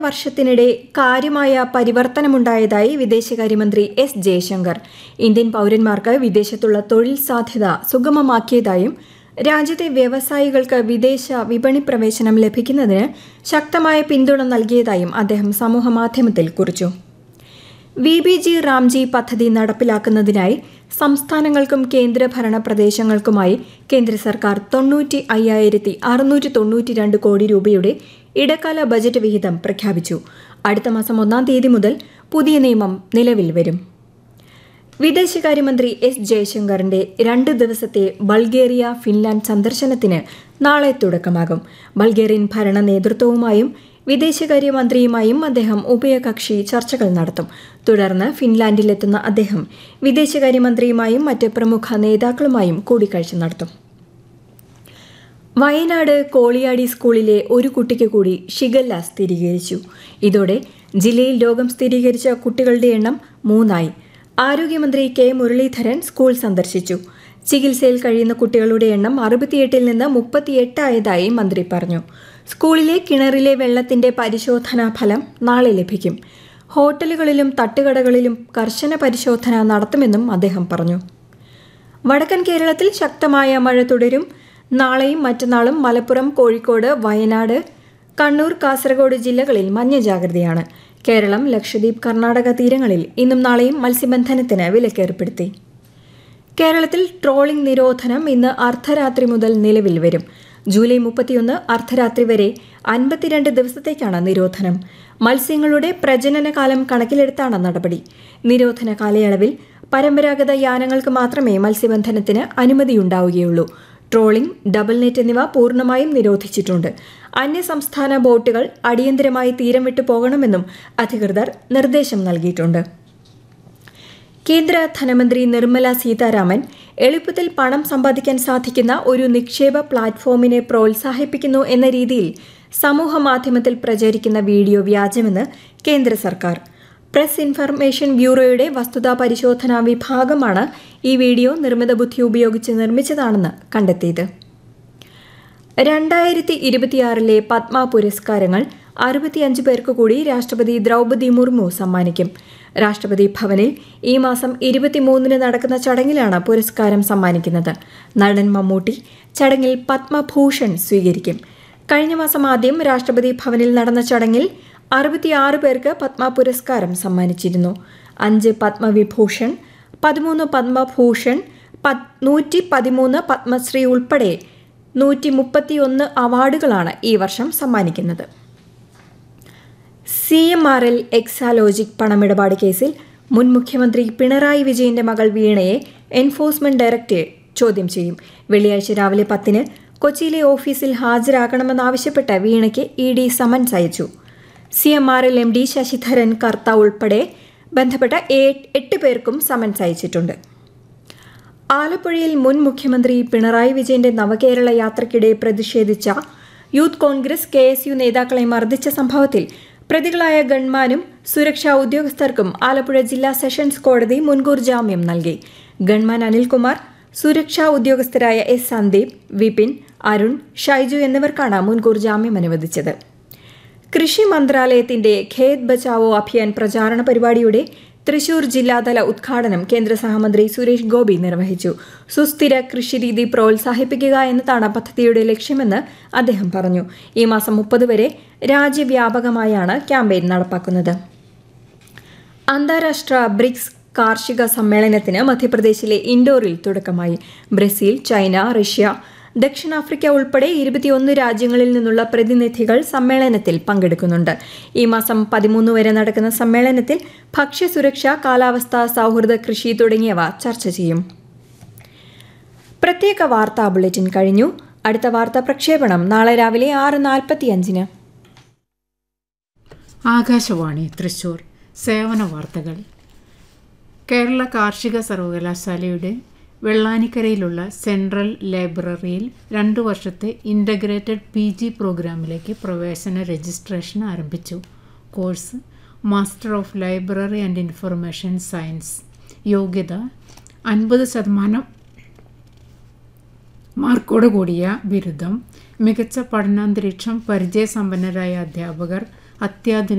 വർഷത്തിനിടെ കാര്യമായ പരിവർത്തനമുണ്ടായതായി വിദേശകാര്യമന്ത്രി എസ് ജയശങ്കർ ഇന്ത്യൻ പൌരന്മാർക്ക് വിദേശത്തുള്ള തൊഴിൽ സാധ്യത സുഗമമാക്കിയതായും രാജ്യത്തെ വ്യവസായികൾക്ക് വിദേശ വിപണി പ്രവേശനം ലഭിക്കുന്നതിന് ശക്തമായ പിന്തുണ നൽകിയതായും അദ്ദേഹം സമൂഹമാധ്യമത്തിൽ കുറിച്ചു വി ബി ജി റാംജി പദ്ധതി നടപ്പിലാക്കുന്നതിനായി സംസ്ഥാനങ്ങൾക്കും കേന്ദ്രഭരണ പ്രദേശങ്ങൾക്കുമായി കേന്ദ്ര സർക്കാർ തൊണ്ണൂറ്റി അയ്യായിരത്തി അറുന്നൂറ്റി തൊണ്ണൂറ്റി രണ്ട് കോടി രൂപയുടെ ഇടക്കാല ബജറ്റ് വിഹിതം പ്രഖ്യാപിച്ചു അടുത്ത മാസം ഒന്നാം തീയതി മുതൽ പുതിയ നിയമം നിലവിൽ വരും വിദേശകാര്യമന്ത്രി എസ് ജയശങ്കറിന്റെ രണ്ട് ദിവസത്തെ ബൾഗേറിയ ഫിൻലാൻഡ് സന്ദർശനത്തിന് നാളെ തുടക്കമാകും ബൾഗേറിയൻ ഭരണ നേതൃത്വവുമായും വിദേശകാര്യമന്ത്രിയുമായും അദ്ദേഹം ഉഭയകക്ഷി ചർച്ചകൾ നടത്തും തുടർന്ന് ഫിൻലാൻഡിലെത്തുന്ന അദ്ദേഹം വിദേശകാര്യമന്ത്രിയുമായും മറ്റ് പ്രമുഖ നേതാക്കളുമായും കൂടിക്കാഴ്ച നടത്തും വയനാട് കോളിയാടി സ്കൂളിലെ ഒരു കുട്ടിക്ക് കൂടി ഷിഗല്ല സ്ഥിരീകരിച്ചു ഇതോടെ ജില്ലയിൽ രോഗം സ്ഥിരീകരിച്ച കുട്ടികളുടെ എണ്ണം മൂന്നായി ആരോഗ്യമന്ത്രി കെ മുരളീധരൻ സ്കൂൾ സന്ദർശിച്ചു ചികിത്സയിൽ കഴിയുന്ന കുട്ടികളുടെ എണ്ണം അറുപത്തിയെട്ടിൽ നിന്ന് മുപ്പത്തിയെട്ടായതായി മന്ത്രി പറഞ്ഞു സ്കൂളിലെ കിണറിലെ വെള്ളത്തിന്റെ പരിശോധനാ ഫലം നാളെ ലഭിക്കും ഹോട്ടലുകളിലും തട്ടുകടകളിലും കർശന പരിശോധന നടത്തുമെന്നും അദ്ദേഹം പറഞ്ഞു വടക്കൻ കേരളത്തിൽ ശക്തമായ മഴ തുടരും നാളെയും മറ്റന്നാളും മലപ്പുറം കോഴിക്കോട് വയനാട് കണ്ണൂർ കാസർഗോഡ് ജില്ലകളിൽ മഞ്ഞ ജാഗ്രതയാണ് കേരളം ലക്ഷദ്വീപ് കർണാടക തീരങ്ങളിൽ ഇന്നും നാളെയും മത്സ്യബന്ധനത്തിന് വിലക്കേർപ്പെടുത്തി കേരളത്തിൽ ട്രോളിംഗ് നിരോധനം ഇന്ന് അർദ്ധരാത്രി മുതൽ നിലവിൽ വരും ജൂലൈ മുപ്പത്തിയൊന്ന് അർദ്ധരാത്രി വരെ അൻപത്തിരണ്ട് ദിവസത്തേക്കാണ് നിരോധനം മത്സ്യങ്ങളുടെ പ്രജനനകാലം കണക്കിലെടുത്താണ് നടപടി നിരോധന കാലയളവിൽ പരമ്പരാഗത യാനങ്ങൾക്ക് മാത്രമേ മത്സ്യബന്ധനത്തിന് അനുമതിയുണ്ടാവുകയുള്ളൂ ട്രോളിംഗ് ഡബിൾ നെറ്റ് എന്നിവ പൂർണ്ണമായും നിരോധിച്ചിട്ടുണ്ട് അന്യസംസ്ഥാന ബോട്ടുകൾ അടിയന്തരമായി തീരം വിട്ടു പോകണമെന്നും അധികൃതർ നിർദ്ദേശം നൽകിയിട്ടുണ്ട് കേന്ദ്ര ധനമന്ത്രി നിർമ്മല സീതാരാമൻ എളുപ്പത്തിൽ പണം സമ്പാദിക്കാൻ സാധിക്കുന്ന ഒരു നിക്ഷേപ പ്ലാറ്റ്ഫോമിനെ പ്രോത്സാഹിപ്പിക്കുന്നു എന്ന രീതിയിൽ സമൂഹ മാധ്യമത്തിൽ പ്രചരിക്കുന്ന വീഡിയോ വ്യാജമെന്ന് കേന്ദ്ര സർക്കാർ പ്രസ് ഇൻഫർമേഷൻ ബ്യൂറോയുടെ വസ്തുതാ പരിശോധനാ വിഭാഗമാണ് ഈ വീഡിയോ നിർമ്മിത ബുദ്ധി ഉപയോഗിച്ച് നിർമ്മിച്ചതാണെന്ന് കണ്ടെത്തിയത് രണ്ടായിരത്തി ഇരുപത്തിയാറിലെ പത്മ പുരസ്കാരങ്ങൾ അറുപത്തിയഞ്ച് പേർക്ക് കൂടി രാഷ്ട്രപതി ദ്രൗപദി മുർമു സമ്മാനിക്കും രാഷ്ട്രപതി ഭവനിൽ ഈ മാസം ഇരുപത്തിമൂന്നിന് നടക്കുന്ന ചടങ്ങിലാണ് പുരസ്കാരം സമ്മാനിക്കുന്നത് നടൻ മമ്മൂട്ടി ചടങ്ങിൽ പത്മഭൂഷൺ സ്വീകരിക്കും കഴിഞ്ഞ മാസം ആദ്യം രാഷ്ട്രപതി ഭവനിൽ നടന്ന ചടങ്ങിൽ അറുപത്തിയാറ് പേർക്ക് പത്മ പുരസ്കാരം സമ്മാനിച്ചിരുന്നു അഞ്ച് പത്മവിഭൂഷൺ പതിമൂന്ന് പത്മഭൂഷൺ നൂറ്റി പതിമൂന്ന് പത്മശ്രീ ഉൾപ്പെടെ നൂറ്റി മുപ്പത്തിയൊന്ന് അവാർഡുകളാണ് ഈ വർഷം സമ്മാനിക്കുന്നത് C M R L Exalogic പണമിടപാട് കേസിൽ മുൻ മുഖ്യമന്ത്രി പിണറായി വിജയന്റെ മകൾ വീണയെ എൻഫോഴ്സ്മെന്റ് ഡയറക്ടറേറ്റ് ചോദ്യം ചെയ്യും വെള്ളിയാഴ്ച രാവിലെ പത്തിന് കൊച്ചിയിലെ ഓഫീസിൽ ഹാജരാകണമെന്നാവശ്യപ്പെട്ട് വീണയ്ക്ക് ഇ ഡി സമൻസ് അയച്ചു C M R L M D Sasidharan Kartha ഉൾപ്പെടെ ബന്ധപ്പെട്ട എട്ട് പേർക്കും സമൻസ് അയച്ചിട്ടുണ്ട് ആലപ്പുഴയിൽ മുൻ മുഖ്യമന്ത്രി പിണറായി വിജയന്റെ നവകേരള യാത്രയ്ക്കിടെ പ്രതിഷേധിച്ച youth Congress K S U നേതാക്കളെ മർദ്ദിച്ച സംഭവത്തിൽ പ്രതികളായ ഗൺമാനും സുരക്ഷാ ഉദ്യോഗസ്ഥർക്കും ആലപ്പുഴ ജില്ലാ സെഷൻസ് കോടതി മുൻകൂർ ജാമ്യം നൽകി ഗൺമാൻ അനിൽകുമാർ സുരക്ഷാ ഉദ്യോഗസ്ഥരായ എസ് സന്ദീപ് വിപിൻ അരുൺ ഷൈജു എന്നിവർക്കാണ് മുൻകൂർ ജാമ്യം അനുവദിച്ചത് കൃഷി മന്ത്രാലയത്തിന്റെ ഖേത് ബച്ചാവോ അഭിയാൻ പ്രചാരണ പരിപാടിയുടെ തൃശൂർ ജില്ലാതല ഉദ്ഘാടനം കേന്ദ്ര സഹമന്ത്രി സുരേഷ് ഗോപി നിർവഹിച്ചു സുസ്ഥിര കൃഷിരീതി പ്രോത്സാഹിപ്പിക്കുക എന്നതാണ് പദ്ധതിയുടെ ലക്ഷ്യമെന്ന് അദ്ദേഹം പറഞ്ഞു ഈ മാസം മുപ്പത് വരെ രാജ്യവ്യാപകമായാണ് ക്യാമ്പയിൻ നടപ്പാക്കുന്നത് അന്താരാഷ്ട്ര ബ്രിക്സ് കാർഷിക സമ്മേളനത്തിന് മധ്യപ്രദേശിലെ ഇൻഡോറിൽ തുടക്കമായി ബ്രസീൽ ചൈന റഷ്യ ദക്ഷിണാഫ്രിക്ക ഉൾപ്പെടെ ഇരുപത്തിയൊന്ന് രാജ്യങ്ങളിൽ നിന്നുള്ള പ്രതിനിധികൾ സമ്മേളനത്തിൽ പങ്കെടുക്കുന്നുണ്ട് ഈ മാസം പതിമൂന്ന് വരെ നടക്കുന്ന സമ്മേളനത്തിൽ ഭക്ഷ്യസുരക്ഷ കാലാവസ്ഥ സൗഹൃദ കൃഷി തുടങ്ങിയവ ചർച്ച ചെയ്യും പ്രത്യേക വാർത്താ ബുള്ളറ്റിൻ കഴിഞ്ഞു അടുത്ത വാർത്താ പ്രക്ഷേപണം നാളെ രാവിലെ ആറ് നാൽപ്പത്തിയഞ്ചിന് ആകാശവാണി തൃശൂർ സേവന വാർത്തകൾ കേരള കാർഷിക സർവകലാശാലയുടെ വെള്ളാനിക്കരയിലുള്ള സെൻട്രൽ ലൈബ്രറിയിൽ രണ്ടു വർഷത്തെ ഇൻ്റഗ്രേറ്റഡ് പി ജി പ്രോഗ്രാമിലേക്ക് പ്രവേശന രജിസ്ട്രേഷൻ ആരംഭിച്ചു course master of library and information science യോഗ്യത അൻപത് ശതമാനം മാർക്കോട് കൂടിയ ബിരുദം മികച്ച പഠനാന്തരീക്ഷം പരിചയസമ്പന്നരായ അധ്യാപകർ അത്യാധുനിക